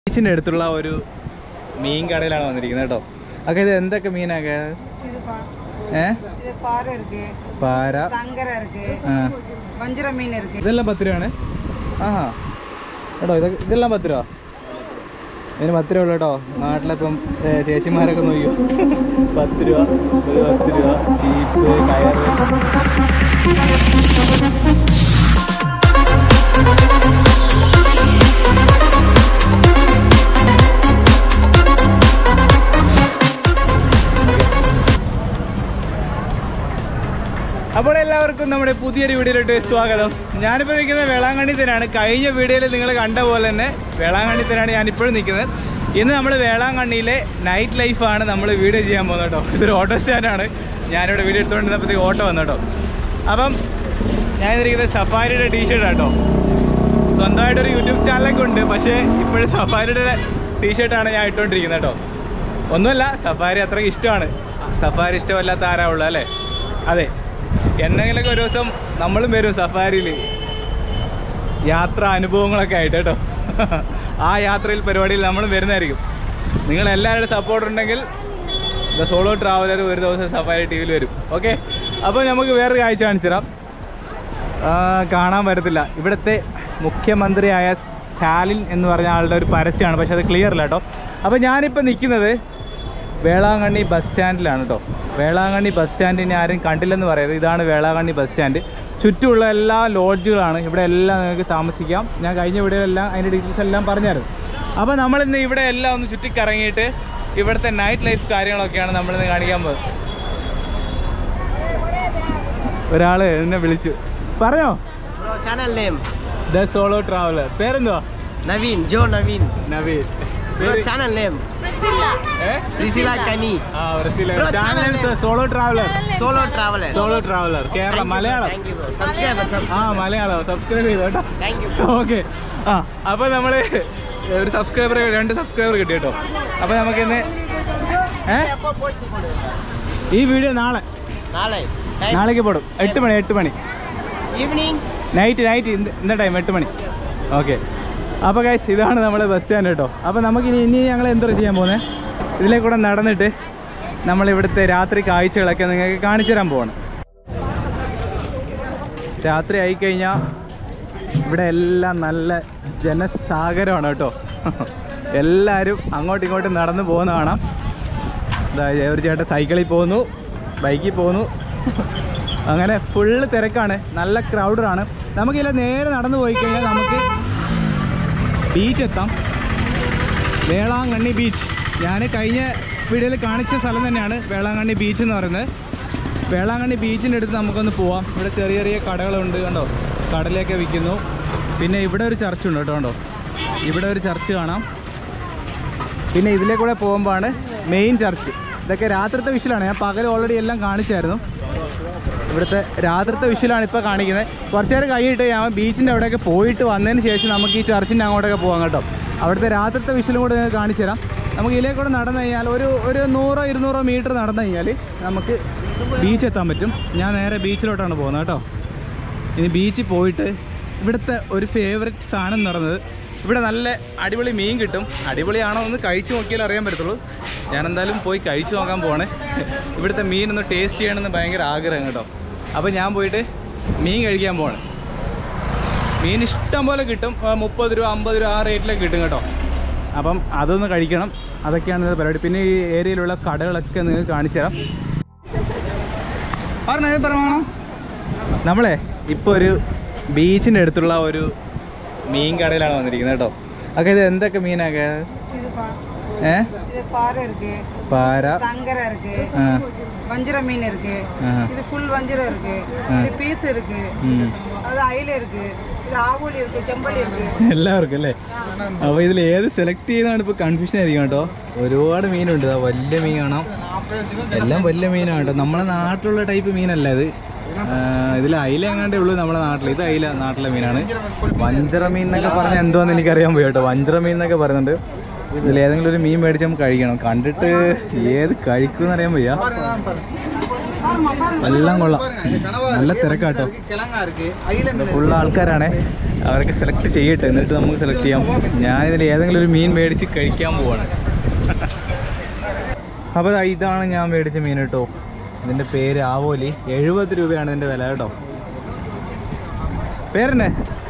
ബീച്ചിൻ്റെ അടുത്തുള്ള ഒരു മീൻ കടയിലാണ് വന്നിരിക്കുന്നത് കേട്ടോ ഒക്കെ ഇത് എന്തൊക്കെ മീനൊക്കെ இது பா- ഏ இது பாறை இருக்கு പാര சங்கரை இருக்கு ആ வஞ்சிர மீன் இருக்கு ഇതെല്ലാം പത്ത് രൂപയാണ് ആഹാ കേട്ടോ ഇതൊക്കെ ഇതെല്ലാം പത്ത് രൂപ ഇതിന് പത്ത് രൂപ ഉള്ളു കേട്ടോ നാട്ടിലിപ്പം ഏ, ചേച്ചിമാരൊക്കെ നോക്കിയോ പത്ത് രൂപ ഒരു പത്ത് രൂപ ചീപ്പ് കയറ് അപ്പോൾ എല്ലാവർക്കും നമ്മുടെ പുതിയൊരു വീഡിയോയിലോട്ട് സ്വാഗതം ഞാനിപ്പോൾ നിൽക്കുന്നത് വേളാങ്കണ്ണി തന്നെയാണ് കഴിഞ്ഞ വീഡിയോയിൽ നിങ്ങൾ കണ്ട പോലെ തന്നെ വേളാങ്കണ്ണി തന്നെയാണ് ഞാനിപ്പോഴും നിൽക്കുന്നത് ഇന്ന് നമ്മൾ വേളാങ്കണ്ണിയിലെ നൈറ്റ് ലൈഫാണ് നമ്മൾ വീഡിയോ ചെയ്യാൻ പോകുന്നത് കേട്ടോ ഇതൊരു ഓട്ടോ സ്റ്റാൻഡാണ് ഞാനിവിടെ വീഡിയോ എടുത്തുകൊണ്ടിരുന്നപ്പോഴത്തേക്ക് ഓട്ടോ വന്നു കേട്ടോ അപ്പം ഞാൻ ഇതിരിക്കുന്നത് സഫാരിയുടെ ടീഷർട്ട് കേട്ടോ സ്വന്തമായിട്ടൊരു യൂട്യൂബ് ചാനലൊക്കെ ഉണ്ട് പക്ഷേ ഇപ്പോഴും സഫാരിയുടെ ടീഷർട്ടാണ് ഞാൻ ഇട്ടുകൊണ്ടിരിക്കുന്നത് കേട്ടോ ഒന്നുമല്ല സഫാരി അത്രയ്ക്ക് ഇഷ്ടമാണ് സഫാരി ഇഷ്ടമല്ലാത്ത ആരാ ഉള്ളത് അല്ലേ അതെ എന്നെങ്കിലൊക്കെ ഒരു ദിവസം നമ്മളും വരും സഫാരിയിൽ യാത്രാ അനുഭവങ്ങളൊക്കെ ആയിട്ട് കേട്ടോ ആ യാത്രയിൽ പരിപാടിയിൽ നമ്മളും വരുന്നതായിരിക്കും നിങ്ങൾ എല്ലാവരുടെ സപ്പോർട്ട് ഉണ്ടെങ്കിൽ ദ സോളോ ട്രാവലർ ഒരു ദിവസം സഫാരി ടി വിയിൽ വരും ഓക്കെ അപ്പോൾ നമുക്ക് വേറൊരു കാഴ്ച കാണിച്ചു തരാം ആ, കാണാൻ പറ്റത്തില്ല ഇവിടുത്തെ മുഖ്യമന്ത്രിയായ സ്റ്റാലിൻ എന്ന് പറഞ്ഞ ആളുടെ ഒരു പരസ്യമാണ് പക്ഷെ അത് ക്ലിയർ അല്ല കേട്ടോ അപ്പോൾ ഞാനിപ്പോൾ നിൽക്കുന്നത് വേളാങ്കണ്ണി ബസ് സ്റ്റാൻഡിലാണ് കേട്ടോ വേളാങ്കണ്ണി ബസ് സ്റ്റാൻഡിനെ ആരും കണ്ടില്ലെന്ന് പറയുന്നത് ഇതാണ് വേളാങ്കണ്ണി ബസ് സ്റ്റാൻഡ് ചുറ്റുമുള്ള എല്ലാ ലോഡ്ജുകളാണ് ഇവിടെ എല്ലാം നിങ്ങൾക്ക് താമസിക്കാം ഞാൻ കഴിഞ്ഞ വീഡിയോയിലെല്ലാം അതിൻ്റെ ഡീറ്റെയിൽസ് എല്ലാം പറഞ്ഞായിരുന്നു അപ്പോൾ നമ്മളിന്ന് ഇവിടെ എല്ലാം ഒന്ന് ചുറ്റിക്കറങ്ങിയിട്ട് ഇവിടുത്തെ നൈറ്റ് ലൈഫ് കാര്യങ്ങളൊക്കെയാണ് നമ്മളിന്ന് കാണിക്കാൻ പോകുന്നത് ഒരാൾ എന്നെ വിളിച്ചു പറഞ്ഞോ Bro, channel name the solo traveller പേരെന്തുവാ Naveen, Joe Naveen. Naveen Bro, channel name ഏ? Priscilla Kani. ആ Brazil Bro, channel channel solo traveller Solo traveler. Solo traveller Kerala Thank you, bro. Malayalam Thank you, bro. Subscriber, sub- ആ Malayalam subscribe ചെയ്തു കേട്ടോ Thank you, bro. Okay ആ അപ്പോൾ നമ്മൾ ഒരു subscriber രണ്ട് സബ്സ്ക്രൈബർ കിട്ടി കേട്ടോ അപ്പോൾ നമുക്കിന്ന് ഏ ഈ വീഡിയോ നാളെ നാളെ Time. നാളേക്ക് പോടും എട്ട് മണി എട്ട് മണി Evening. നൈറ്റ് നൈറ്റ് ഇന്ന ടൈം എട്ട് മണി ഓക്കെ അപ്പോൾ ഗൈസ് ഇതാണ് നമ്മുടെ ബസ് സ്റ്റാൻഡ് കേട്ടോ അപ്പോൾ നമുക്കിനി ഇനി ഞങ്ങൾ എന്തോ ചെയ്യാൻ പോകുന്നത് ഇതിലേ കൂടെ നടന്നിട്ട് നമ്മൾ ഇവിടുത്തെ രാത്രി കാഴ്ചകളൊക്കെ നിങ്ങൾക്ക് കാണിച്ചു തരാൻ പോവാണ് രാത്രി ആയിക്കഴിഞ്ഞാൽ ഇവിടെ എല്ലാം നല്ല ജനസാഗരമാണ് കേട്ടോ എല്ലാവരും അങ്ങോട്ടും ഇങ്ങോട്ടും നടന്നു പോകുന്ന കാണാം ഇതാ ഒരു ചേട്ടൻ സൈക്കിളിൽ പോകുന്നു ബൈക്കിൽ പോകുന്നു അങ്ങനെ ഫുള്ള് തിരക്കാണ് നല്ല ക്രൗഡാണ് നമുക്കില്ല നേരെ നടന്നു പോയി കഴിഞ്ഞാൽ നമുക്ക് ബീച്ച് എത്താം വേളാങ്കണ്ണി ബീച്ച് ഞാൻ കഴിഞ്ഞ വീഡിയോയിൽ കാണിച്ച സ്ഥലം തന്നെയാണ് വേളാങ്കണ്ണി ബീച്ച് എന്ന് പറയുന്നത് വേളാങ്കണ്ണി ബീച്ചിൻ്റെ അടുത്ത് നമുക്കൊന്ന് പോവാം ഇവിടെ ചെറിയ ചെറിയ കടകളുണ്ട് കണ്ടോ കടലയൊക്കെ വിൽക്കുന്നു പിന്നെ ഇവിടെ ഒരു ചർച്ച് ഉണ്ട് കേട്ടോ കണ്ടോ ഇവിടെ ഒരു ചർച്ച് കാണാം പിന്നെ ഇതിലെ കൂടെ പോകുമ്പോഴാണ് മെയിൻ ചർച്ച് ഇതൊക്കെ രാത്രിത്തെ വിഷലാണ് ഞാൻ പകൽ ഓൾറെഡി എല്ലാം കാണിച്ചായിരുന്നു ഇവിടുത്തെ രാത്രിത്തെ വിഷലാണ് ഇപ്പോൾ കാണിക്കുന്നത് കുറച്ച് നേരം കഴിഞ്ഞിട്ട് ഞാൻ ബീച്ചിൻ്റെ അവിടെയൊക്കെ പോയിട്ട് വന്നതിന് ശേഷം നമുക്ക് ഈ ചർച്ചിൻ്റെ അങ്ങോട്ടൊക്കെ പോകാം കേട്ടോ അവിടുത്തെ രാത്രിത്തെ വിഷലും കൂടെ നിങ്ങൾക്ക് കാണിച്ചു തരാം നമുക്ക് ഇതിലേ കൂടെ നടന്നു കഴിഞ്ഞാൽ ഒരു ഒരു നൂറോ ഇരുന്നൂറോ മീറ്റർ നടന്നു കഴിഞ്ഞാൽ നമുക്ക് ബീച്ച് എത്താൻ പറ്റും ഞാൻ നേരെ ബീച്ചിലോട്ടാണ് പോകുന്നത് കേട്ടോ ഇനി ബീച്ചിൽ പോയിട്ട് ഇവിടുത്തെ ഒരു ഫേവററ്റ് സാധനം നടന്നത് ഇവിടെ നല്ല അടിപൊളി മീൻ കിട്ടും അടിപൊളിയാണോ എന്ന് കഴിച്ചു നോക്കിയാലേ അറിയാൻ പറ്റത്തുള്ളൂ ഞാൻ എന്തായാലും പോയി കഴിച്ചു നോക്കാൻ പോവാണ് ഇവിടുത്തെ മീൻ ഒന്ന് ടേസ്റ്റ് ചെയ്യണമെന്ന് ഭയങ്കര ആഗ്രഹം കേട്ടോ അപ്പോൾ ഞാൻ പോയിട്ട് മീൻ കഴിക്കാൻ പോവാണ് മീൻ ഇഷ്ടം പോലെ കിട്ടും ആ, മുപ്പത് രൂപ അമ്പത് രൂപ ആ റേറ്റിലൊക്കെ കിട്ടും കേട്ടോ അപ്പം അതൊന്ന് കഴിക്കണം അതൊക്കെയാണ് ഇന്നത്തെ പരിപാടി പിന്നെ ഈ ഏരിയയിലുള്ള കടകളൊക്കെ നിങ്ങൾക്ക് കാണിച്ചു തരാം പറഞ്ഞത് പറയണോ നമ്മളെ ഇപ്പോൾ ഒരു ബീച്ചിൻ്റെ അടുത്തുള്ള ഒരു മീൻ കടയിലാണ് വന്നിരിക്കുന്നത് കേട്ടോ ഒക്കെ ഇത് എന്തൊക്കെ മീനൊക്കെ இது பா- ഏ இது பாறை இருக்கு പാര சங்கரை இருக்கு ആ வஞ்சிர மீன் இருக்கு ആ இது ஃபுல் வஞ்சிரம் இருக்கு இது பீஸ் இருக்கு ഉം. அது அயில இருக்கு இது ஆவூலி இருக்கு செம்பள்ளி இருக்கு എല്ലാവർക്കും അല്ലേ അപ്പോൾ ഇതിൽ ഏത് സെലക്ട് ചെയ്യുന്നതാണ് ഇപ്പോൾ കൺഫ്യൂഷൻ ആയിരിക്കും കേട്ടോ ഒരുപാട് മീനുണ്ട് ദാ വലിയ മീൻ കാണാം എല്ലാം വലിയ മീനാണ് കേട്ടോ നമ്മളെ നാട്ടിലുള്ള ടൈപ്പ് മീനല്ല ഇത് ഇതിൽ അയില എങ്ങാണ്ടേ ഉള്ളൂ നമ്മുടെ നാട്ടിൽ ഇത് അയില നാട്ടിലെ മീനാണ് വഞ്ചറ മീൻ എന്നൊക്കെ പറഞ്ഞാൽ എന്തോന്ന് എനിക്കറിയാൻ പോയി കേട്ടോ വഞ്ചറ മീൻ എന്നൊക്കെ പറയുന്നുണ്ട് ഇതിൽ ഏതെങ്കിലും ഒരു മീൻ മേടിച്ച് നമുക്ക് കഴിക്കണം കണ്ടിട്ട് ഏത് കഴിക്കും അറിയാൻ വയ്യ എല്ലാം കൊള്ളാം നല്ല തിരക്കാട്ടോ ഫുള്ള് ആൾക്കാരാണേ അവരൊക്കെ സെലക്ട് ചെയ്യട്ടെ എന്നിട്ട് നമുക്ക് സെലക്ട് ചെയ്യാം ഞാനിതിൽ ഏതെങ്കിലും ഒരു മീൻ മേടിച്ച് കഴിക്കാൻ പോവാണ് അപ്പോൾ ദാ ഇതാണ് ഞാൻ മേടിച്ച മീൻ കേട്ടോ ഇതിൻ്റെ പേര് ആവോലി എഴുപത് രൂപയാണ് ഇതിൻ്റെ വില കേട്ടോ പേരെന്നെ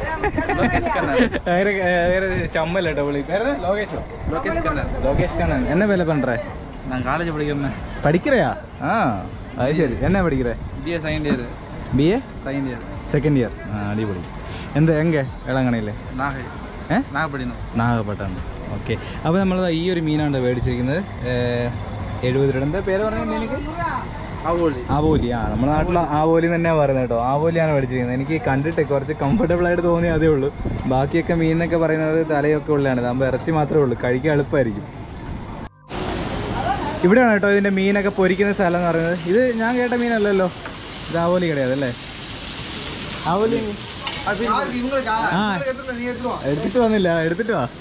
വേറെ വേറെ ചമ്മല്ല കേട്ടോ വിളി പേര് ലോകേഷോ ലോകേഷ് കണ്ണൻ ലോകേഷ് കണ്ണൻ എന്നെ വില പண்றേ நான் காலேஜ் படிக்கிறேன் പഠിக்கிறையா ആ അത് ശരി എന്നെ പഠിக்கிறേ BA second year B A second year second year ആ അടിപൊളി എന്ത് എങ്കെ വേളാങ്കണിയിലെ நாகை ഏ நாகப்பட்டினம் നാഗപ്പട്ടാണ് ഓക്കെ അപ്പോൾ നമ്മൾ ഈ ഒരു മീനാണ് മേടിച്ചിരിക്കുന്നത് എഴുപത് രൂപ എന്താ പേര് പറഞ്ഞത് എനിക്ക് ஆவோலி ആവോലി ആ നമ്മുടെ നാട്ടിൽ ആവോലി തന്നെയാണ് പറയുന്നത് കേട്ടോ ആവോലിയാണ് മേടിച്ചിരിക്കുന്നത് എനിക്ക് കണ്ടിട്ട് കുറച്ച് കംഫർട്ടബിൾ ആയിട്ട് തോന്നി അതേ ഉള്ളൂ ബാക്കിയൊക്കെ മീൻ എന്നൊക്കെ പറയുന്നത് തലയൊക്കെ ഉള്ളതാണ് ഇതാകുമ്പോൾ ഇറച്ചി മാത്രമേ ഉള്ളൂ കഴിക്കാൻ എളുപ്പമായിരിക്കും ഇവിടെയാണ് കേട്ടോ ഇതിൻ്റെ മീനൊക്കെ പൊരിക്കുന്ന സ്ഥലം എന്ന് പറയുന്നത് ഇത് ഞാൻ കേട്ട മീനല്ലല്ലോ ഇത് ആവോലി കടയാതല്ലേ ആവോലി ആ എടുത്തിട്ട് വന്നില്ല എടുത്തിട്ട് വാ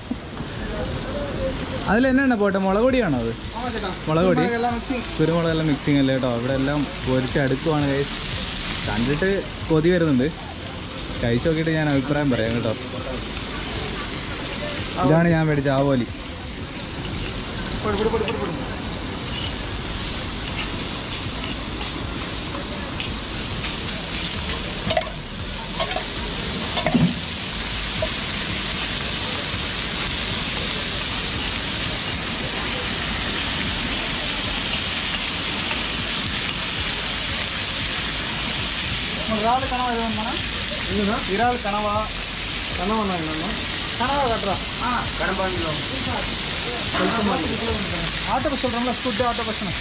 അതിൽ എന്നാണ് പോട്ടെ മുളക് പൊടിയാണോ അത് മുളക് പൊടി കുരുമുളക് എല്ലാം മിക്സിങ് അല്ലേ കേട്ടോ ഇവിടെ എല്ലാം പൊരിച്ച് അടുക്കുവാണ് guys. കണ്ടിട്ട് കൊതി വരുന്നുണ്ട് കഴിച്ചു നോക്കിയിട്ട് ഞാൻ അഭിപ്രായം പറയാം കേട്ടോ ഇതാണ് ഞാൻ മേടിച്ച ആവോലി இறால் கனவா எதுவும் வேணுமா ഇറാൾ കണവ கனவா வேணுமா കണവ കട്ടറ ஆ கடம்பாண்டிலோ ആട്ടോ ബസ് சொல்கிறோம்ல ஃபுட்டு ஆட்டோ பஸ்னா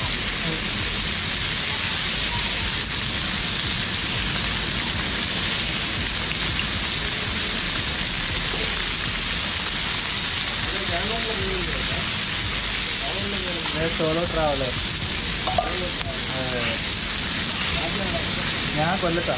സോളോ ട്രാവലർ ഞാൻ കൊല്ലത്താ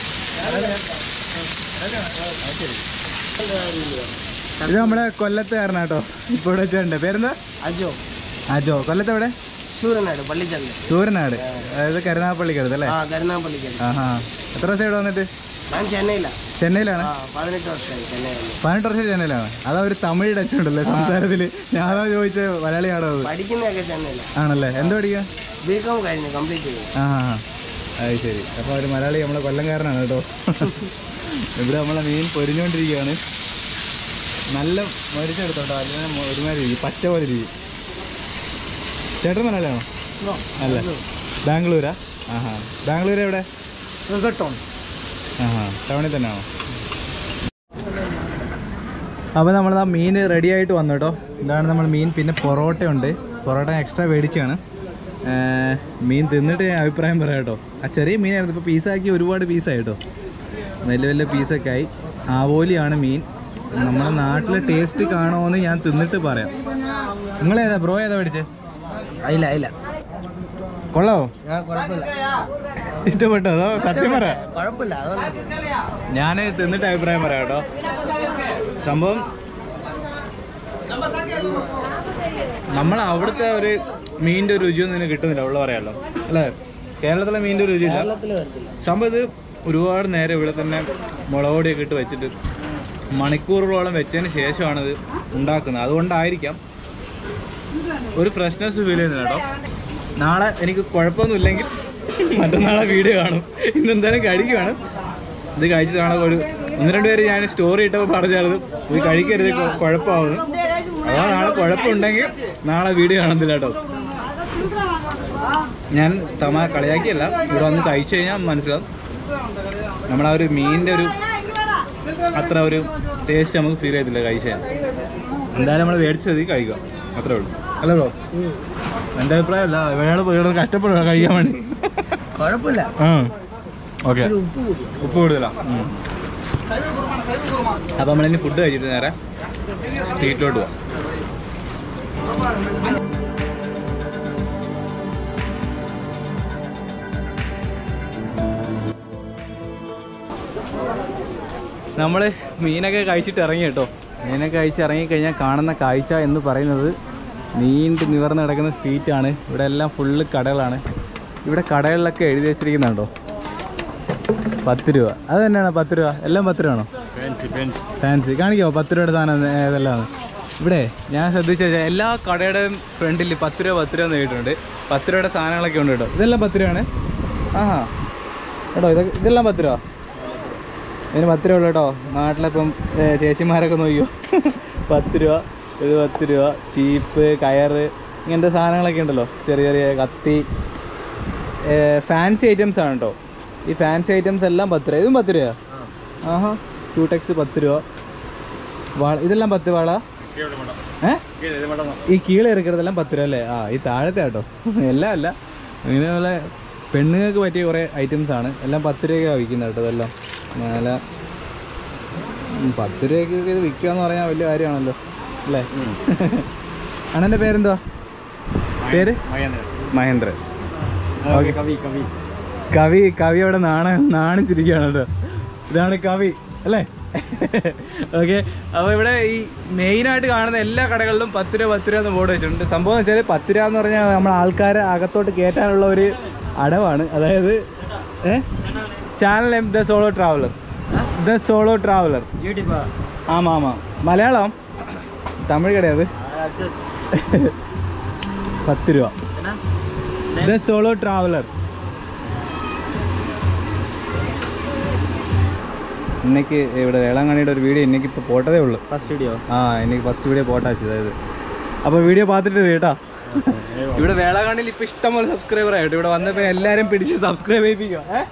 ഇത് നമ്മുടെ കൊല്ലത്തുകാരനാട്ടോ ഇപ്പൊ ഇവിടെ വെച്ചുണ്ട് പേരെന്താ அஜோ അജോ കൊല്ലത്ത് എവിടെ சூரநாடு பள்ளிச்சந்தை സൂര്യനാട് അതായത് കരുനാപ്പള്ളിക്കടുത്ത് അല്ലേ ஆ கருணாப்பள்ளிக்கு ആഹാ എത്ര വർഷം ഇവിടെ വന്നിട്ട് நான் சென்னையில் ചെന്നൈയിലാണ് ஆ பதினெட்டு வருஷம் ஆகுது சென்னை வந்து പതിനെട്ട് വർഷം ചെന്നൈയിലാണ് അതാ ഒരു തമിഴ് ടച്ച് ഉണ്ടല്ലേ സംസാരത്തില് ഞാനാ ചോദിച്ച മലയാളിയാണോ അത് പഠിക്കുന്നതൊക്കെ ചെന്നൈയിലാണ് ആണല്ലേ എന്ത് പഠിക്കുക ബി കോം കഴിഞ്ഞു കംപ്ലീറ്റ് ചെയ്തു ആ ആ, ആ. അത് ശരി അപ്പോൾ ഒരു മലയാളി നമ്മളെ കൊല്ലംകാരനാണ് കേട്ടോ ഇവിടെ നമ്മളെ മീൻ പൊരിഞ്ഞുകൊണ്ടിരിക്കുകയാണ് നല്ല മരിച്ചെടുത്തോട്ടോ അല്ലെങ്കിൽ ഒരുമാതിരി ഇരിക്കും പച്ച പോലെ ഇരിക്കും ചേട്ടൻ മലയാളിയാണോ അല്ല ബാംഗ്ലൂരാ ആഹാ ബാംഗ്ലൂർ എവിടെ റിസോർട്ടോൺ ആഹാ ടൗണിൽ തന്നെയാണോ അപ്പോൾ നമ്മൾ ആ മീൻ റെഡി ആയിട്ട് വന്നു കേട്ടോ ഇതാണ് നമ്മൾ മീൻ പിന്നെ പൊറോട്ട ഉണ്ട് പൊറോട്ട എക്സ്ട്രാ മേടിച്ചാണ് ഏർ മീൻ തിന്നിട്ട് ഞാൻ അഭിപ്രായം പറയാം കേട്ടോ ആ ചെറിയ മീനായിരുന്നു ഇപ്പോൾ പീസാക്കി ഒരുപാട് പീസായി കേട്ടോ വലിയ വലിയ പീസൊക്കെ ആയി ആവോലിയാണ് മീൻ നമ്മുടെ നാട്ടിലെ ടേസ്റ്റ് കാണുമോയെന്ന് ഞാൻ തിന്നിട്ട് പറയാം നിങ്ങളേതാ ബ്രോ ഏതാ മേടിച്ചേ അയില അയില കൊള്ളാവോ ആ കുഴപ്പമില്ല ഇഷ്ടപ്പെട്ടോ അതോ സത്യം പറ കുഴപ്പമില്ല അതുകൊണ്ട് ഞാൻ തിന്നിട്ട് അഭിപ്രായം പറയാം കേട്ടോ സംഭവം നമ്മൾ അവിടുത്തെ ഒരു മീനിന്റെ ഒരു രുചിയൊന്നും ഇതിന് കിട്ടുന്നില്ല ഉള്ള പറയാമല്ലോ അല്ലേ കേരളത്തിലെ മീനിന്റെ ഒരു രുചിയില്ല കേരളത്തിൽ വരത്തില്ല സംഭവം ഇത് ഒരുപാട് നേരം ഇവിടെ തന്നെ മുളക് പൊടിയൊക്കെ ഇട്ട് വെച്ചിട്ട് മണിക്കൂറുകളോളം വെച്ചതിന് ശേഷമാണ് ഇത് ഉണ്ടാക്കുന്നത് അതുകൊണ്ടായിരിക്കാം ഒരു ഫ്രഷ്നെസ് ഫീൽ ചെയ്യുന്നില്ല കേട്ടോ നാളെ എനിക്ക് കുഴപ്പമൊന്നുമില്ലെങ്കിൽ മറ്റന്നാളെ വീഡിയോ കാണും ഇന്ന് എന്തായാലും കഴിക്കുവാണ് ഇത് കഴിച്ചിട്ട് നാളെ ഒരു ഒന്ന് രണ്ട് പേര് ഞാൻ സ്റ്റോറി ഇട്ടപ്പോൾ പറഞ്ഞായിരുന്നു ഇത് കഴിക്കരുത് കൊ- കുഴപ്പമാവുന്നു അഥവാ നാളെ കുഴപ്പമുണ്ടെങ്കിൽ നാളെ വീഡിയോ കാണുന്നില്ല കേട്ടോ ഞാൻ തമ കളിയാക്കിയല്ല ഇവിടെ വന്ന് കഴിച്ചു കഴിഞ്ഞാൽ മനസ്സിലാവും നമ്മളാ ഒരു മീനിൻ്റെ ഒരു അത്ര ഒരു ടേസ്റ്റ് നമുക്ക് ഫീൽ ചെയ്തില്ല കഴിച്ചു കഴിഞ്ഞാൽ എന്തായാലും നമ്മൾ മേടിച്ചത് കഴിക്കുക അത്രേ ഉള്ളൂ അല്ലേ ബ്രോ എൻ്റെ അഭിപ്രായമല്ല വേറെ വേറെ കഷ്ടപ്പെടുക കഴിക്കാൻ വേണ്ടി കുഴപ്പമില്ല ആ ഓക്കെ ഇച്ചിരി ഉപ്പ് കൂടി ഉപ്പ് കൂടുതലാ അപ്പം നമ്മളിനി ഫുഡ് കഴിച്ചിട്ട് നേരെ സ്ട്രീറ്റിലോട്ട് പോവാം നമ്മൾ മീനൊക്കെ കഴിച്ചിട്ട് ഇറങ്ങി കേട്ടോ മീനൊക്കെ കഴിച്ച് ഇറങ്ങിക്കഴിഞ്ഞാൽ കാണുന്ന കാഴ്ച എന്ന് പറയുന്നത് നീണ്ട് നിവർന്ന് കിടക്കുന്ന സ്ട്രീറ്റാണ് ഇവിടെ എല്ലാം ഫുള്ള് കടകളാണ് ഇവിടെ കടകളിലൊക്കെ എഴുതി വെച്ചിരിക്കുന്നുണ്ടോ പത്ത് രൂപ അത് തന്നെയാണോ പത്ത് രൂപ എല്ലാം പത്ത് രൂപയാണോ ഫാൻസി കാണിക്കോ പത്ത് രൂപയുടെ സാധനം ഏതെല്ലാം ഇവിടെ ഞാൻ ശ്രദ്ധിച്ച എല്ലാ കടയുടെയും ഫ്രണ്ടിൽ പത്ത് രൂപ പത്ത് രൂപ എന്ന് കേട്ടിട്ടുണ്ട് പത്ത് രൂപയുടെ സാധനങ്ങളൊക്കെ ഉണ്ട് കേട്ടോ ഇതെല്ലാം പത്ത് രൂപയാണ് ആഹാ കേട്ടോ ഇതൊക്കെ ഇതെല്ലാം പത്ത് രൂപ ഇതിന് പത്ത് രൂപ ഉള്ളു കേട്ടോ നാട്ടിലിപ്പം ഏ, ചേച്ചിമാരൊക്കെ നോക്കിയോ പത്ത് രൂപ ഇത് പത്ത് രൂപ ചീപ്പ് കയറ് ഇങ്ങനത്തെ സാധനങ്ങളൊക്കെ ഉണ്ടല്ലോ ചെറിയ ചെറിയ കത്തി ഫാൻസി ഐറ്റംസ് ആണ് കേട്ടോ ഈ ഫാൻസി ഐറ്റംസ് എല്ലാം പത്ത് രൂപ ഇതും പത്ത് രൂപ ആഹാ ക്യൂടെക്സ് പത്ത് രൂപ വാള ഇതെല്ലാം പത്ത് വാള ഏ ഈ കീഴെ ഇറക്കുന്നതെല്ലാം പത്ത് രൂപ അല്ലേ ആ ഈ താഴത്തെ കേട്ടോ എല്ലാം അല്ല ഇങ്ങനെയുള്ള പെണ്ണുങ്ങൾക്ക് പറ്റിയ കുറേ ഐറ്റംസ് ആണ് എല്ലാം പത്ത് രൂപയ്ക്കാണ് വിൽക്കുന്നത് കേട്ടോ ഇതെല്ലാം നല്ല ഉം, പത്ത് രൂപയ്ക്ക് ഇത് വിൽക്കുക എന്ന് പറഞ്ഞാൽ വലിയ കാര്യമാണല്ലോ അല്ലേ അണ്ണൻ്റെ പേരെന്തുവാ പേര് മഹേന്ദ്രൻ ഓക്കെ കവി കവി കവി കവി അവിടെ നാണ നാണിച്ചിരിക്കുകയാണ് കേട്ടോ ഇതാണ് കവി അല്ലേ ഓക്കെ അപ്പോൾ ഇവിടെ ഈ മെയിനായിട്ട് കാണുന്ന എല്ലാ കടകളിലും പത്ത് രൂപ പത്ത് രൂപ എന്ന് ബോർഡ് വെച്ചിട്ടുണ്ട് സംഭവം എന്ന് വെച്ചാൽ പത്ത് രൂപ എന്ന് പറഞ്ഞാൽ നമ്മൾ ആൾക്കാരെ അകത്തോട്ട് കയറ്റാനുള്ള ഒരു അടവാണ് അതായത് ഏ ചാനൽ എം the solo traveller the solo traveller YouTube ആമാം ആമാം മലയാളം തമിഴ് കടയത് പത്ത് രൂപ ദ സോളോ ട്രാവലർ இன்னைக்கு ഇവിടെ വേളാങ്കണ്ണിയുടെ ഒരു വീഡിയോ இன்னைக்கு ഇപ്പോൾ പോട്ടതേ ഉള്ളൂ ഫസ്റ്റ് വീഡിയോ ആ എനിക്ക് ഫസ്റ്റ് വീഡിയോ പോട്ടാച്ചു അതായത് അപ്പോൾ വീഡിയോ പാത്തിട്ട് കേട്ടാ ഇവിടെ വേളാങ്കണ്ണിയിൽ ഇപ്പോൾ ഇഷ്ടംപോലെ സബ്സ്ക്രൈബർ ആയിട്ട് ഇവിടെ വന്നപ്പോൾ എല്ലാവരും പിടിച്ച് സബ്സ്ക്രൈബ് ചെയ്യിപ്പിക്കുക ഏ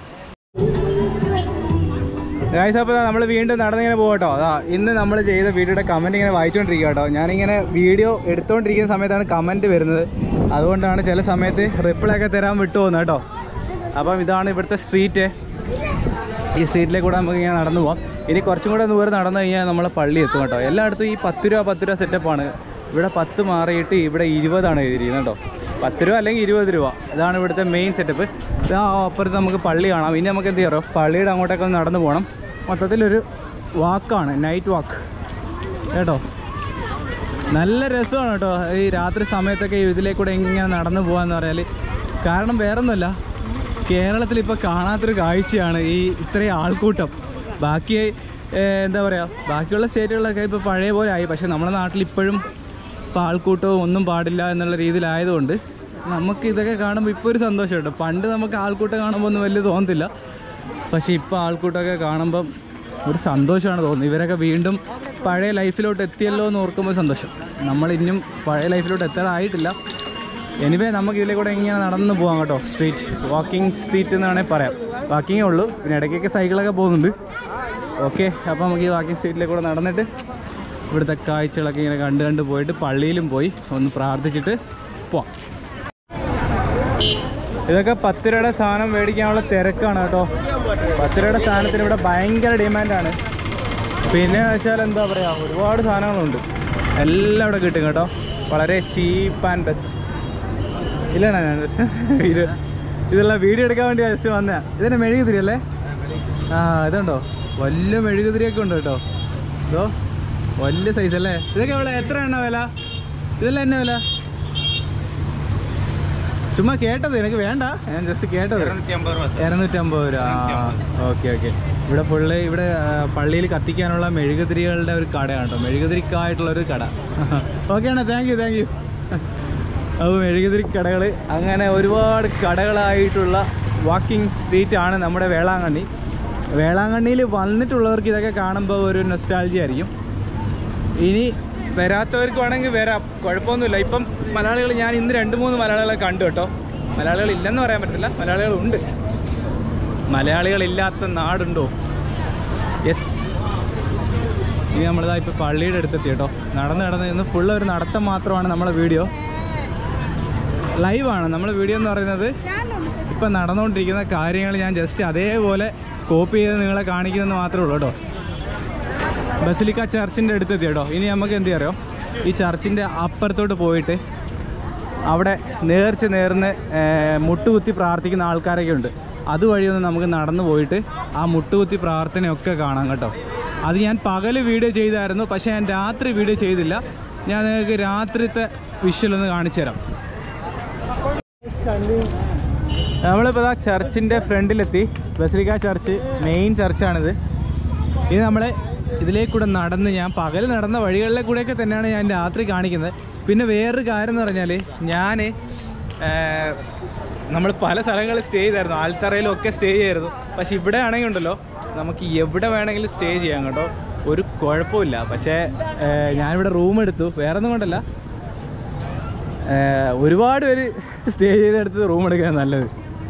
ഗായ്സ് അപ്പോൾ നമ്മൾ വീണ്ടും നടന്നിങ്ങനെ പോകട്ടോ അതാ ഇന്ന് നമ്മൾ ചെയ്ത വീഡിയോയുടെ കമൻറ്റ് ഇങ്ങനെ വായിച്ചുകൊണ്ടിരിക്കുക കേട്ടോ ഞാനിങ്ങനെ വീഡിയോ എടുത്തുകൊണ്ടിരിക്കുന്ന സമയത്താണ് കമൻറ്റ് വരുന്നത് അതുകൊണ്ടാണ് ചില സമയത്ത് റിപ്ലൈ ഒക്കെ തരാൻ വിട്ടു പോകുന്നത് കേട്ടോ അപ്പം ഇതാണ് ഇവിടുത്തെ സ്ട്രീറ്റ് ഈ സ്ട്രീറ്റിലേക്ക് കൂടെ നമുക്ക് ഇങ്ങനെ നടന്നു പോകാം ഇനി കുറച്ചും കൂടെ ദൂരം നടന്നു കഴിഞ്ഞാൽ നമ്മളെ പള്ളി എത്തും കേട്ടോ എല്ലായിടത്തും ഈ പത്ത് രൂപ പത്ത് രൂപ സെറ്റപ്പാണ് ഇവിടെ പത്ത് മാറിയിട്ട് ഇവിടെ ഇരുപതാണ് എഴുതിയിരിക്കുന്നത് കേട്ടോ പത്ത് രൂപ അല്ലെങ്കിൽ ഇരുപത് രൂപ ഇതാണ് ഇവിടുത്തെ മെയിൻ സെറ്റപ്പ് ഇതാ അപ്പുറത്ത് നമുക്ക് പള്ളി കാണാം ഇനി നമുക്ക് എന്ത് ചെയ്യാറോ പള്ളിയുടെ അങ്ങോട്ടൊക്കെ ഒന്ന് നടന്നു പോകണം മൊത്തത്തിലൊരു വാക്കാണ് നൈറ്റ് വാക്ക് കേട്ടോ നല്ല രസമാണ് കേട്ടോ ഈ രാത്രി സമയത്തൊക്കെ ഇതിലേക്കൂടെ ഇങ്ങനെ നടന്നു പോകാന്ന് പറഞ്ഞാൽ കാരണം വേറൊന്നുമല്ല കേരളത്തിൽ ഇപ്പോൾ കാണാത്തൊരു കാഴ്ചയാണ് ഈ ഇത്രയും ആൾക്കൂട്ടം ബാക്കി ഏഹ്, എന്താ പറയുക ബാക്കിയുള്ള സ്റ്റേറ്റുകളിലൊക്കെ ഇപ്പോൾ പഴയ പോലെ ആയി പക്ഷേ നമ്മുടെ നാട്ടിൽ ഇപ്പോഴും ഇപ്പോൾ ആൾക്കൂട്ടവും ഒന്നും പാടില്ല എന്നുള്ള രീതിയിലായതുകൊണ്ട് നമുക്ക് ഇതൊക്കെ കാണുമ്പോൾ ഇപ്പോൾ ഒരു സന്തോഷം കേട്ടോ പണ്ട് നമുക്ക് ആൾക്കൂട്ടം കാണുമ്പോൾ ഒന്നും വലിയ തോന്നത്തില്ല പക്ഷേ ഇപ്പോൾ ആൾക്കൂട്ടമൊക്കെ കാണുമ്പം ഒരു സന്തോഷമാണ് തോന്നുന്നത് ഇവരൊക്കെ വീണ്ടും പഴയ ലൈഫിലോട്ട് എത്തിയല്ലോ എന്ന് ഓർക്കുമ്പോൾ സന്തോഷം നമ്മൾ ഇനിയും പഴയ ലൈഫിലോട്ട് എത്താനായിട്ടില്ല എനിവേ നമുക്ക് ഇതിലെ കൂടെ ഇങ്ങനെ നടന്ന് പോകാം കേട്ടോ സ്ട്രീറ്റ് വാക്കിംഗ് സ്ട്രീറ്റ് എന്ന് വേണമെങ്കിൽ പറയാം വാക്കിങ്ങേ ഉള്ളൂ പിന്നെ ഇടയ്ക്കൊക്കെ സൈക്കിളൊക്കെ പോകുന്നുണ്ട് ഓക്കെ അപ്പോൾ നമുക്ക് ഈ വാക്കിംഗ് സ്ട്രീറ്റിലേക്ക് കൂടെ നടന്നിട്ട് ഇവിടുത്തെ കാഴ്ചകളൊക്കെ ഇങ്ങനെ കണ്ട് കണ്ട് പോയിട്ട് പള്ളിയിലും പോയി ഒന്ന് പ്രാർത്ഥിച്ചിട്ട് പോവാം ഇതൊക്കെ പത്ത് രൂപയുടെ സാധനം മേടിക്കാനുള്ള തിരക്കാണ് കേട്ടോ പത്ത് രൂപയുടെ സാധനത്തിന് ഇവിടെ ഭയങ്കര ഡിമാൻഡാണ് പിന്നെ വെച്ചാൽ എന്താ പറയുക ഒരുപാട് സാധനങ്ങളുണ്ട് എല്ലാം ഇവിടെ കിട്ടും കേട്ടോ വളരെ ചീപ്പ് ആൻഡ് ബെസ്റ്റ് ഇല്ലണ ഞാൻ just ഇത് ഇതെല്ലാം വീഡിയോ എടുക്കാൻ വേണ്ടി ജസ്റ്റ് വന്നതാ ഇതെന്നെ മെഴുകുതിരി അല്ലേ ആ ഇതുണ്ടോ വലിയ മെഴുകുതിരിയൊക്കെ ഉണ്ട് കേട്ടോ ഇതോ വലിയ സൈസ് അല്ലേ ഇതൊക്കെ ഇവിടെ എത്ര എണ്ണ വില ഇതെല്ലാം എന്നെ വില ചുമ്മാ കേട്ടത് എനിക്ക് വേണ്ട ഞാൻ ജസ്റ്റ് കേട്ടത് ഇരുന്നൂറ്റമ്പത് രൂപ ഓക്കെ ഓക്കെ ഇവിടെ ഫുള്ള് ഇവിടെ ആ, പള്ളിയിൽ കത്തിക്കാനുള്ള മെഴുകുതിരികളുടെ ഒരു കടയാണ് കേട്ടോ മെഴുകുതിരിക്കായിട്ടുള്ള ഒരു കട ഓക്കെ ആണ് താങ്ക് യു താങ്ക് യു അപ്പോൾ മെഴുകുതിരി കടകൾ അങ്ങനെ ഒരുപാട് കടകളായിട്ടുള്ള വാക്കിംഗ് സ്ട്രീറ്റ് ആണ് നമ്മുടെ വേളാങ്കണ്ണി വേളാങ്കണ്ണിയിൽ വന്നിട്ടുള്ളവർക്ക് ഇതൊക്കെ കാണുമ്പോൾ ഒരു നൊസ്റ്റാൾജി ആയിരിക്കും ഇനി വരാത്തവർക്ക് വേണമെങ്കിൽ വരാം കുഴപ്പമൊന്നുമില്ല ഇപ്പം മലയാളികൾ ഞാൻ ഇന്ന് രണ്ട് മൂന്ന് മലയാളികളെ കണ്ടു കേട്ടോ മലയാളികൾ ഇല്ലെന്ന് പറയാൻ പറ്റില്ല മലയാളികളുണ്ട് മലയാളികളില്ലാത്ത നാടുണ്ടോ യെസ് ഇനി നമ്മളിതാ ഇപ്പോൾ പള്ളിയുടെ അടുത്തെത്തി കേട്ടോ നടന്ന് നടന്ന് ഇന്ന് ഫുള്ള് ഒരു നടത്തം മാത്രമാണ് നമ്മളെ വീഡിയോ ലൈവാണ് നമ്മളെ വീഡിയോ എന്ന് പറയുന്നത് ഇപ്പം നടന്നുകൊണ്ടിരിക്കുന്ന കാര്യങ്ങൾ ഞാൻ ജസ്റ്റ് അതേപോലെ കോപ്പി ചെയ്ത് നിങ്ങളെ കാണിക്കുന്നെന്ന് മാത്രമേ ഉള്ളൂ കേട്ടോ ബസിലിക്ക ചർച്ചിൻ്റെ അടുത്തെത്തി കേട്ടോ ഇനി നമുക്ക് എന്ത് അറിയോ ഈ ചർച്ചിൻ്റെ അപ്പുറത്തോട്ട് പോയിട്ട് അവിടെ നേർച്ച നേർന്ന് ഏർ, മുട്ടുകുത്തി പ്രാർത്ഥിക്കുന്ന ആൾക്കാരൊക്കെ ഉണ്ട് അതുവഴി ഒന്ന് നമുക്ക് നടന്നു പോയിട്ട് ആ മുട്ടുകുത്തി പ്രാർത്ഥനയൊക്കെ കാണാം കേട്ടോ അത് ഞാൻ പകൽ വീഡിയോ ചെയ്തായിരുന്നു പക്ഷേ ഞാൻ രാത്രി വീഡിയോ ചെയ്തില്ല ഞാൻ നിങ്ങൾക്ക് രാത്രിത്തെ വിഷ്വൽ ഒന്ന് കാണിച്ചു തരാം നമ്മളിപ്പോൾ ആ ചർച്ചിൻ്റെ ഫ്രണ്ടിലെത്തി ബസിലിക്ക ചർച്ച് മെയിൻ ചർച്ചാണിത് ഇത് നമ്മൾ ഇതിലേക്കൂടെ നടന്ന് ഞാൻ പകൽ നടന്ന വഴികളിലെ കൂടെയൊക്കെ തന്നെയാണ് ഞാൻ രാത്രി കാണിക്കുന്നത് പിന്നെ വേറൊരു കാര്യം എന്ന് പറഞ്ഞാൽ ഞാൻ നമ്മൾ പല സ്ഥലങ്ങളിൽ സ്റ്റേ ചെയ്തായിരുന്നു ആൽത്തറയിലും ഒക്കെ സ്റ്റേ ചെയ്യായിരുന്നു പക്ഷെ ഇവിടെ ആണെങ്കിൽ ഉണ്ടല്ലോ നമുക്ക് എവിടെ വേണമെങ്കിലും സ്റ്റേ ചെയ്യാം കേട്ടോ ഒരു കുഴപ്പമില്ല പക്ഷേ ഏർ, ഞാനിവിടെ റൂം എടുത്തു വേറെ ഒന്നും കൊണ്ടല്ല ഏർ, ഒരുപാട് പേര് സ്റ്റേ ചെയ്തെടുത്ത് റൂം എടുക്കാൻ നല്ലത്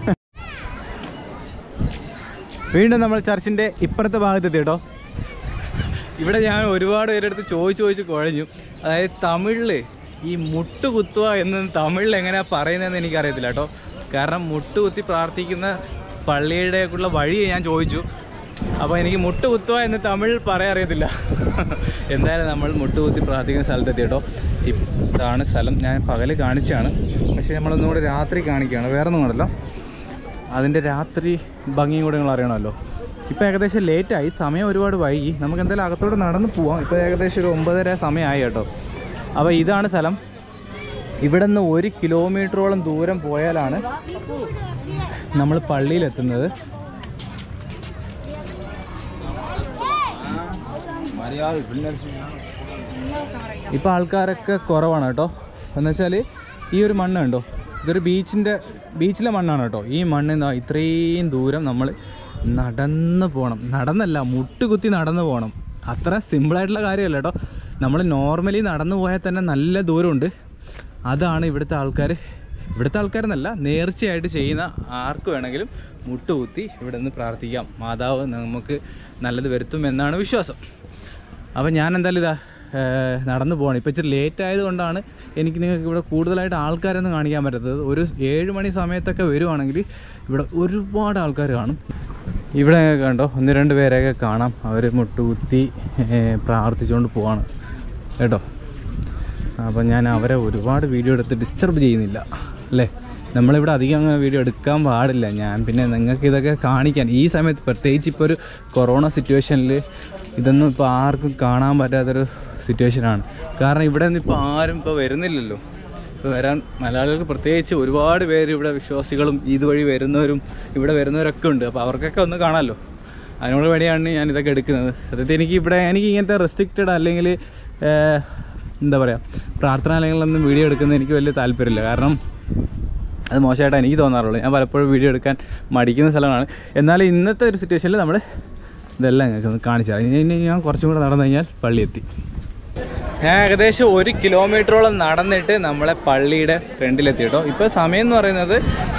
വീണ്ടും നമ്മൾ ചർച്ചിൻ്റെ ഇപ്പുറത്തെ ഭാഗത്തെത്തി കേട്ടോ ഇവിടെ ഞാൻ ഒരുപാട് പേരെടുത്ത് ചോദിച്ച് ചോദിച്ച് കുഴഞ്ഞു അതായത് തമിഴിൽ ഈ മുട്ട് കുത്തുക എന്ന് തമിഴിൽ എങ്ങനെയാണ് പറയുന്നതെന്ന് എനിക്കറിയത്തില്ല കേട്ടോ കാരണം മുട്ട് കുത്തി പ്രാർത്ഥിക്കുന്ന പള്ളിയുടെക്കുള്ള വഴി ഞാൻ ചോദിച്ചു അപ്പോൾ എനിക്ക് മുട്ട് കുത്തുക എന്ന് തമിഴ് പറയാൻ അറിയത്തില്ല എന്തായാലും നമ്മൾ മുട്ട് കുത്തി പ്രാർത്ഥിക്കുന്ന സ്ഥലത്തെത്തി കേട്ടോ ഇതാണ് സ്ഥലം ഞാൻ പകല് കാണിച്ചാണ് പക്ഷേ നമ്മളൊന്നുകൂടെ രാത്രി കാണിക്കുകയാണ് വേറെ ഒന്നും കൊണ്ടല്ലോ അതിൻ്റെ രാത്രി ഭംഗിയും കൂടെ നിങ്ങൾ അറിയണമല്ലോ ഇപ്പോൾ ഏകദേശം ലേറ്റായി സമയം ഒരുപാട് വൈകി നമുക്ക് എന്തായാലും അകത്തോട്ട് നടന്ന് പോവാം ഇപ്പോൾ ഏകദേശം ഒരു ഒമ്പതര സമയമായി കേട്ടോ അപ്പോൾ ഇതാണ് സ്ഥലം ഇവിടെ നിന്ന് ഒരു കിലോമീറ്ററോളം ദൂരം പോയാലാണ് നമ്മൾ പള്ളിയിലെത്തുന്നത് ഇപ്പോൾ ആൾക്കാരൊക്കെ കുറവാണ് കേട്ടോ എന്ന് വെച്ചാൽ ഈ ഒരു മണ്ണ് കണ്ടോ ഇതൊരു ബീച്ചിൻ്റെ ബീച്ചിലെ മണ്ണാണ് കേട്ടോ ഈ മണ്ണ് ഇതാ ഇത്രയും ദൂരം നമ്മൾ നടന്ന് പോകണം നടന്നല്ല മുട്ടുകുത്തി നടന്ന് പോകണം അത്ര സിമ്പിളായിട്ടുള്ള കാര്യമല്ല കേട്ടോ നമ്മൾ നോർമലി നടന്നു പോയാൽ തന്നെ നല്ല ദൂരമുണ്ട് അതാണ് ഇവിടുത്തെ ആൾക്കാർ ഇവിടുത്തെ ആൾക്കാരെന്നല്ല നേർച്ചയായിട്ട് ചെയ്യുന്ന ആർക്ക് വേണമെങ്കിലും മുട്ടുകുത്തി ഇവിടെ നിന്ന് പ്രാർത്ഥിക്കാം മാതാവ് നമുക്ക് നല്ലത് വരുത്തും എന്നാണ് വിശ്വാസം അപ്പം ഞാൻ എന്തായാലും ഇതാ ഏർ, നടന്നു പോകണം ഇപ്പം ഇച്ചിരി ലേറ്റ് ആയതുകൊണ്ടാണ് എനിക്ക് നിങ്ങൾക്ക് ഇവിടെ കൂടുതലായിട്ട് ആൾക്കാരൊന്നും കാണിക്കാൻ പറ്റാത്തത് ഒരു ഏഴ് മണി സമയത്തൊക്കെ വരുവാണെങ്കിൽ ഇവിടെ ഒരുപാട് ആൾക്കാർ കാണും ഇവിടെ കണ്ടോ ഒന്ന് രണ്ട് പേരെയൊക്കെ കാണാം അവർ മുട്ടുകുത്തി ഏർ, പ്രാർത്ഥിച്ചുകൊണ്ട് പോവാണ് കേട്ടോ അപ്പം ഞാൻ അവരെ ഒരുപാട് വീഡിയോ എടുത്ത് ഡിസ്റ്റർബ് ചെയ്യുന്നില്ല അല്ലേ നമ്മളിവിടെ അധികം അങ്ങനെ വീഡിയോ എടുക്കാൻ പാടില്ല ഞാൻ പിന്നെ നിങ്ങൾക്ക് ഇതൊക്കെ കാണിക്കാൻ ഈ സമയത്ത് പ്രത്യേകിച്ച് ഇപ്പോൾ ഒരു കൊറോണ സിറ്റുവേഷനിൽ ഇതൊന്നും ഇപ്പോൾ ആർക്കും കാണാൻ പറ്റാത്തൊരു സിറ്റുവേഷനാണ് കാരണം ഇവിടെ നിന്ന് ഇപ്പോൾ ആരും ഇപ്പോൾ വരുന്നില്ലല്ലോ ഇപ്പോൾ വരാൻ മലയാളികൾക്ക് പ്രത്യേകിച്ച് ഒരുപാട് പേര് ഇവിടെ വിശ്വാസികളും ഇതുവഴി വരുന്നവരും ഇവിടെ വരുന്നവരൊക്കെ ഉണ്ട് അപ്പോൾ അവർക്കൊക്കെ ഒന്ന് കാണാമല്ലോ അതിനോട് വേണ്ടിയാണ് ഞാൻ ഇതൊക്കെ എടുക്കുന്നത് സത്യത്തിൽ എനിക്ക് ഇവിടെ എനിക്ക് ഇങ്ങനത്തെ റെസ്ട്രിക്റ്റഡ് അല്ലെങ്കിൽ ഏർ, എന്താ പറയുക പ്രാർത്ഥനാലയങ്ങളിലൊന്നും വീഡിയോ എടുക്കുന്നത് എനിക്ക് വലിയ താല്പര്യമില്ല കാരണം അത് മോശമായിട്ടാണ് എനിക്ക് തോന്നാറുള്ളൂ ഞാൻ പലപ്പോഴും വീഡിയോ എടുക്കാൻ മടിക്കുന്ന സ്ഥലമാണ് എന്നാലും ഇന്നത്തെ ഒരു സിറ്റുവേഷനിൽ നമ്മൾ ഇതെല്ലാം ഞങ്ങൾക്ക് ഒന്ന് കാണിച്ചു തരാം. ഇനി ഇനി ഞാൻ കുറച്ചും കൂടെ നടന്നു കഴിഞ്ഞാൽ പള്ളി എത്തി ഞാൻ ഏകദേശം ഒരു കിലോമീറ്ററോളം നടന്നിട്ട് നമ്മളെ പള്ളിയുടെ ഫ്രണ്ടിലെത്തി കേട്ടോ ഇപ്പോൾ സമയം എന്ന് പറയുന്നത്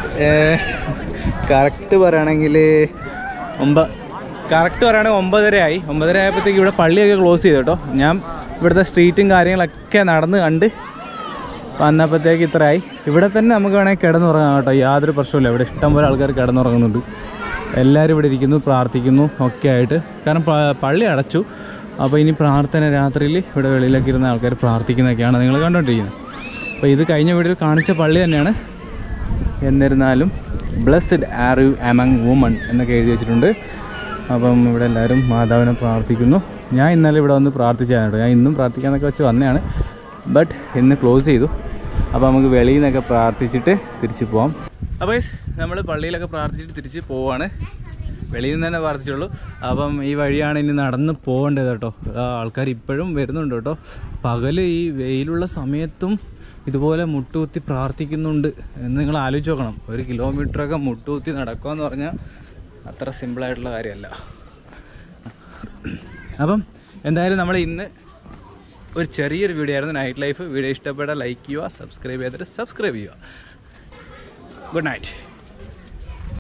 കറക്റ്റ് പറയുകയാണെങ്കിൽ ഒമ്പ കറക്റ്റ് പറയുകയാണെങ്കിൽ ഒമ്പതര ആയി ഒമ്പതര ആയപ്പോഴത്തേക്ക് ഇവിടെ പള്ളിയൊക്കെ ക്ലോസ് ചെയ്തു കേട്ടോ ഞാൻ ഇവിടുത്തെ സ്ട്രീറ്റും കാര്യങ്ങളൊക്കെ നടന്ന് കണ്ട് വന്നപ്പോഴത്തേക്ക് ഇത്രയായി ഇവിടെ തന്നെ നമുക്ക് വേണമെങ്കിൽ കിടന്നുറങ്ങാം കേട്ടോ യാതൊരു പ്രശ്നമില്ല ഇവിടെ ഇഷ്ടംപോലെ ആൾക്കാർ കിടന്നുറങ്ങുന്നുണ്ട് എല്ലാവരും ഇവിടെ ഇരിക്കുന്നു പ്രാർത്ഥിക്കുന്നു ഒക്കെ ആയിട്ട് കാരണം പ- പള്ളി അടച്ചു അപ്പോൾ ഇനി പ്രാർത്ഥന രാത്രിയിൽ ഇവിടെ വെളിയിലൊക്കെ ഇരുന്ന ആൾക്കാർ പ്രാർത്ഥിക്കുന്നതൊക്കെയാണ് നിങ്ങൾ കണ്ടുകൊണ്ടിരിക്കുന്നത് അപ്പോൾ ഇത് കഴിഞ്ഞ വീഡിയോയിൽ കാണിച്ച പള്ളി തന്നെയാണ് എന്നിരുന്നാലും blessed are you among women എന്നൊക്കെ എഴുതി വെച്ചിട്ടുണ്ട് അപ്പം ഇവിടെ എല്ലാവരും മാതാവിനെ പ്രാർത്ഥിക്കുന്നു ഞാൻ ഇന്നലെ ഇവിടെ വന്ന് പ്രാർത്ഥിച്ചതാണ് കേട്ടോ ഞാൻ ഇന്നും പ്രാർത്ഥിക്കാന്നൊക്കെ വെച്ച് വന്നതാണ് ബട്ട് ഇന്ന് ക്ലോസ് ചെയ്തു അപ്പോൾ നമുക്ക് വെളിയിൽ നിന്നൊക്കെ പ്രാർത്ഥിച്ചിട്ട് തിരിച്ച് പോവാം അപ്പോൾ നമ്മൾ പള്ളിയിലൊക്കെ പ്രാർത്ഥിച്ചിട്ട് തിരിച്ച് പോവാണ് വെളിയിൽ നിന്ന് തന്നെ പ്രാർത്ഥിച്ചുള്ളൂ അപ്പം ഈ വഴിയാണ് ഇനി നടന്ന് പോകേണ്ടത് കേട്ടോ ആൾക്കാർ ഇപ്പോഴും വരുന്നുണ്ട് കേട്ടോ പകല് ഈ വെയിലുള്ള സമയത്തും ഇതുപോലെ മുട്ടുകുത്തി പ്രാർത്ഥിക്കുന്നുണ്ട് എന്ന് നിങ്ങൾ ആലോചിച്ച് നോക്കണം ഒരു കിലോമീറ്ററൊക്കെ മുട്ടുകുത്തി നടക്കുക എന്ന് പറഞ്ഞാൽ അത്ര സിമ്പിളായിട്ടുള്ള കാര്യമല്ല അപ്പം എന്തായാലും നമ്മൾ ഇന്ന് ഒരു ചെറിയൊരു വീഡിയോ ആയിരുന്നു നൈറ്റ് ലൈഫ് വീഡിയോ ഇഷ്ടപ്പെട്ടാൽ ലൈക്ക് ചെയ്യുക സബ്സ്ക്രൈബ് ചെയ്തിട്ട് സബ്സ്ക്രൈബ് ചെയ്യുക ഗുഡ് നൈറ്റ്